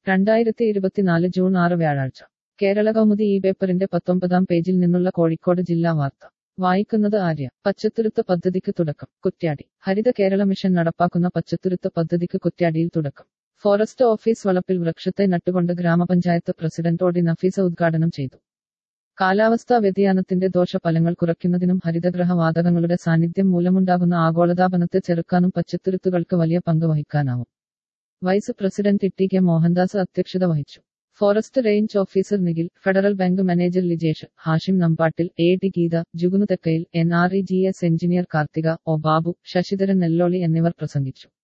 രണ്ടായിരത്തി ഇരുപത്തിനാല് ജൂൺ ആറ് വ്യാഴാഴ്ച കേരള കൗമുദി ഈ പേപ്പറിന്റെ പത്തൊമ്പതാം പേജിൽ നിന്നുള്ള കോഴിക്കോട് ജില്ലാ വാർത്ത വായിക്കുന്നത് ആര്യ പച്ചത്തുരുത്ത് പദ്ധതിക്ക് തുടക്കം കുറ്റ്യാടി ഹരിത കേരള മിഷൻ നടപ്പാക്കുന്ന പച്ചത്തുരുത്ത് പദ്ധതിക്ക് കുറ്റ്യാടിയിൽ തുടക്കം ഫോറസ്റ്റ് ഓഫീസ് വളപ്പിൽ വൃക്ഷത്തെ നട്ടുകൊണ്ട് ഗ്രാമപഞ്ചായത്ത് പ്രസിഡന്റ് ഒ ഡി നഫീസ ഉദ്ഘാടനം ചെയ്തു കാലാവസ്ഥാ വ്യതിയാനത്തിന്റെ ദോഷഫലങ്ങൾ കുറയ്ക്കുന്നതിനും ഹരിതഗ്രഹ വാതകങ്ങളുടെ സാന്നിധ്യം മൂലമുണ്ടാകുന്ന ആഗോളതാപനത്തെ ചെറുക്കാനും പച്ചത്തുരുത്തുകൾക്ക് വലിയ പങ്ക് വഹിക്കാനാവും vice president E K Mohandas അധ്യക്ഷത വഹിച്ചു forest range officer Nikhil Federal Bank manager Lijesh Hashim Nambattil A T Geetha Jugunu Thekkayil N R E G S engineer Karthika O Babu Sasidharan Nelloli എന്നിവർ പ്രസംഗിച്ചു